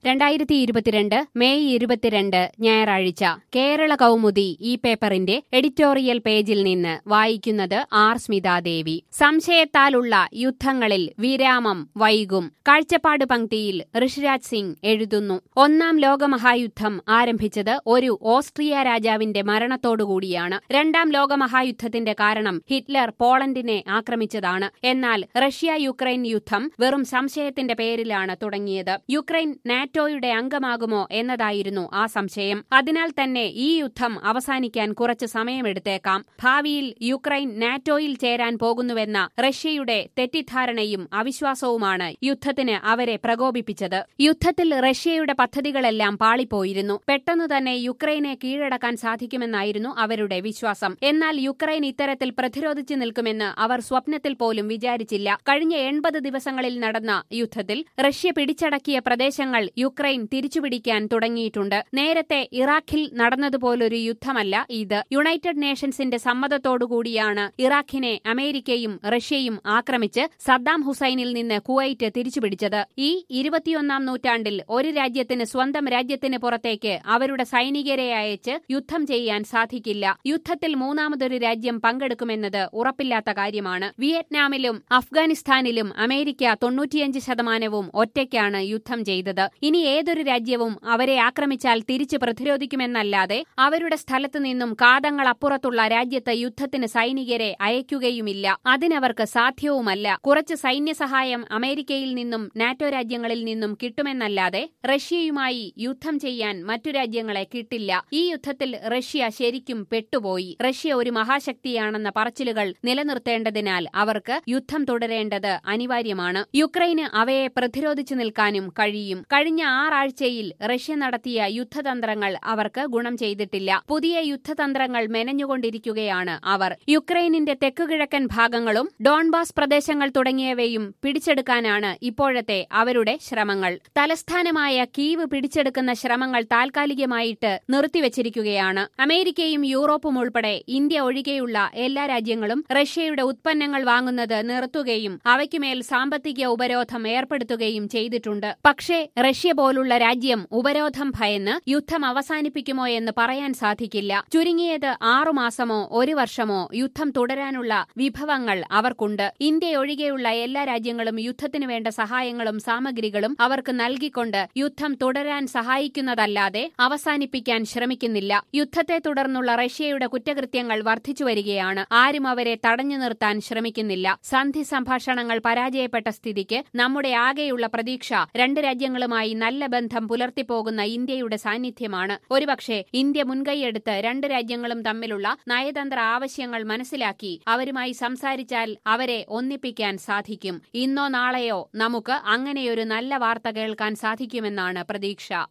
രണ്ടായിരത്തി ഇരുപത്തിരണ്ട് മെയ് ഇരുപത്തിരണ്ട് ഞായറാഴ്ച കേരള കൗമുദി ഈ പേപ്പറിന്റെ എഡിറ്റോറിയൽ പേജിൽ നിന്ന് വായിക്കുന്നത് ആർ സ്മിതാദേവി സംശയത്താലുള്ള യുദ്ധങ്ങളിൽ വിരാമം വൈകും കാഴ്ചപ്പാട് പങ്ക്തിയിൽ ഋഷിരാജ് സിംഗ് എഴുതുന്നു ഒന്നാം ലോകമഹായുദ്ധം ആരംഭിച്ചത് ഒരു ഓസ്ട്രിയ രാജാവിന്റെ മരണത്തോടുകൂടിയാണ് രണ്ടാം ലോകമഹായുദ്ധത്തിന്റെ കാരണം ഹിറ്റ്ലർ പോളണ്ടിനെ ആക്രമിച്ചതാണ് എന്നാൽ റഷ്യ യുക്രൈൻ യുദ്ധം വെറും സംശയത്തിന്റെ പേരിലാണ് തുടങ്ങിയത് യുക്രൈൻ നാറ്റോയുടെ അംഗമാകുമോ എന്നതായിരുന്നു ആ സംശയം അതിനാൽ തന്നെ ഈ യുദ്ധം അവസാനിക്കാൻ കുറച്ച് സമയമെടുത്തേക്കാം ഭാവിയിൽ യുക്രൈൻ നാറ്റോയിൽ ചേരാൻ പോകുന്നുവെന്ന റഷ്യയുടെ തെറ്റിദ്ധാരണയും അവിശ്വാസവുമാണ് യുദ്ധത്തിന് അവരെ പ്രകോപിപ്പിച്ചത് യുദ്ധത്തിൽ റഷ്യയുടെ പദ്ധതികളെല്ലാം പാളിപ്പോയിരുന്നു പെട്ടെന്നു തന്നെ യുക്രൈനെ കീഴടക്കാൻ സാധിക്കുമെന്നായിരുന്നു അവരുടെ വിശ്വാസം എന്നാൽ യുക്രൈൻ ഇത്തരത്തിൽ പ്രതിരോധിച്ചു നിൽക്കുമെന്ന് അവർ സ്വപ്നത്തിൽ പോലും വിചാരിച്ചില്ല കഴിഞ്ഞ എൺപത് ദിവസങ്ങളിൽ നടന്ന യുദ്ധത്തിൽ റഷ്യ പിടിച്ചടക്കിയ പ്രദേശങ്ങൾ യുക്രൈൻ തിരിച്ചുപിടിക്കാൻ തുടങ്ങിയിട്ടുണ്ട് നേരത്തെ ഇറാഖിൽ നടന്നതുപോലൊരു യുദ്ധമല്ല ഇത് യുണൈറ്റഡ് നേഷൻസിന്റെ സമ്മതത്തോടുകൂടിയാണ് ഇറാഖിനെ അമേരിക്കയും റഷ്യയും ആക്രമിച്ച് സദ്ദാം ഹുസൈനിൽ നിന്ന് കുവൈറ്റ് തിരിച്ചുപിടിച്ചത് ഈ ഇരുപത്തിയൊന്നാം നൂറ്റാണ്ടിൽ ഒരു രാജ്യത്തിന് സ്വന്തം രാജ്യത്തിന് പുറത്തേക്ക് അവരുടെ സൈനികരെ അയച്ച് യുദ്ധം ചെയ്യാൻ സാധിക്കില്ല യുദ്ധത്തിൽ മൂന്നാമതൊരു രാജ്യം പങ്കെടുക്കുമെന്നത് ഉറപ്പില്ലാത്ത കാര്യമാണ് വിയറ്റ്നാമിലും അഫ്ഗാനിസ്ഥാനിലും അമേരിക്ക തൊണ്ണൂറ്റിയഞ്ച് ശതമാനവും ഒറ്റയ്ക്കാണ് യുദ്ധം ചെയ്തത് ഇനി ഏതൊരു രാജ്യവും അവരെ ആക്രമിച്ചാൽ തിരിച്ചു പ്രതിരോധിക്കുമെന്നല്ലാതെ അവരുടെ സ്ഥലത്തു നിന്നും കാതങ്ങളപ്പുറത്തുള്ള രാജ്യത്ത് യുദ്ധത്തിന് സൈനികരെ അയക്കുകയുമില്ല അതിനവർക്ക് സാധ്യവുമല്ല കുറച്ച് സൈന്യസഹായം അമേരിക്കയിൽ നിന്നും നാറ്റോ രാജ്യങ്ങളിൽ നിന്നും കിട്ടുമെന്നല്ലാതെ റഷ്യയുമായി യുദ്ധം ചെയ്യാൻ മറ്റു രാജ്യങ്ങളെ കിട്ടില്ല ഈ യുദ്ധത്തിൽ റഷ്യ ശരിക്കും പെട്ടുപോയി റഷ്യ ഒരു മഹാശക്തിയാണെന്ന പറച്ചിലുകൾ നിലനിർത്തേണ്ടതിനാൽ അവർക്ക് യുദ്ധം തുടരേണ്ടത് അനിവാര്യമാണ് യുക്രൈന് അവയെ പ്രതിരോധിച്ചു നിൽക്കാനും കഴിയും കഴിഞ്ഞ ആറാഴ്ചയിൽ റഷ്യ നടത്തിയ യുദ്ധതന്ത്രങ്ങൾ അവർക്ക് ഗുണം ചെയ്തിട്ടില്ല പുതിയ യുദ്ധതന്ത്രങ്ങൾ മെനഞ്ഞുകൊണ്ടിരിക്കുകയാണ് അവർ യുക്രൈനിന്റെ തെക്കുകിഴക്കൻ ഭാഗങ്ങളും ഡോൺബാസ് പ്രദേശങ്ങൾ തുടങ്ങിയവയും പിടിച്ചെടുക്കാനാണ് ഇപ്പോഴത്തെ അവരുടെ ശ്രമങ്ങൾ തലസ്ഥാനമായ കീവ് പിടിച്ചെടുക്കുന്ന ശ്രമങ്ങൾ താൽക്കാലികമായിട്ട് നിർത്തിവച്ചിരിക്കുകയാണ് അമേരിക്കയും യൂറോപ്പും ഉൾപ്പെടെ ഇന്ത്യ ഒഴികെയുള്ള എല്ലാ രാജ്യങ്ങളും റഷ്യയുടെ ഉത്പന്നങ്ങൾ വാങ്ങുന്നത് നിർത്തുകയും അവയ്ക്കുമേൽ സാമ്പത്തിക ഉപരോധം ഏർപ്പെടുത്തുകയും ചെയ്തിട്ടുണ്ട് പക്ഷേ റഷ്യ പോലുള്ള രാജ്യം ഉപരോധം ഭയന്ന് യുദ്ധം അവസാനിപ്പിക്കുമോ എന്ന് പറയാൻ സാധിക്കില്ല ചുരുങ്ങിയത് ആറുമാസമോ ഒരു വർഷമോ യുദ്ധം തുടരാനുള്ള വിഭവങ്ങൾ അവർക്കുണ്ട് ഇന്ത്യ ഒഴികെയുള്ള എല്ലാ രാജ്യങ്ങളും യുദ്ധത്തിനു വേണ്ട സഹായങ്ങളും സാമഗ്രികളും അവർക്ക് നൽകിക്കൊണ്ട് യുദ്ധം തുടരാൻ സഹായിക്കുന്നതല്ലാതെ അവസാനിപ്പിക്കാൻ ശ്രമിക്കുന്നില്ല യുദ്ധത്തെ തുടർന്നുള്ള റഷ്യയുടെ കുറ്റകൃത്യങ്ങൾ വർദ്ധിച്ചുവരികയാണ് ആരും അവരെ തടഞ്ഞു നിർത്താൻ ശ്രമിക്കുന്നില്ല സന്ധി സംഭാഷണങ്ങൾ പരാജയപ്പെട്ട സ്ഥിതിക്ക് നമ്മുടെ ആകെയുള്ള പ്രതീക്ഷ രണ്ട് രാജ്യങ്ങളുമായി നല്ല ബന്ധം പുലർത്തിപ്പോകുന്ന ഇന്ത്യയുടെ സാന്നിധ്യമാണ് ഒരുപക്ഷെ ഇന്ത്യ മുൻകൈയെടുത്ത് രണ്ട് രാജ്യങ്ങളും തമ്മിലുള്ള നയതന്ത്ര ആവശ്യങ്ങൾ മനസ്സിലാക്കി അവരുമായി സംസാരിച്ചാൽ അവരെ ഒന്നിപ്പിക്കാൻ സാധിക്കും ഇന്നോ നാളെയോ നമുക്ക് അങ്ങനെയൊരു നല്ല വാർത്ത കേൾക്കാൻ സാധിക്കുമെന്നാണ് പ്രതീക്ഷ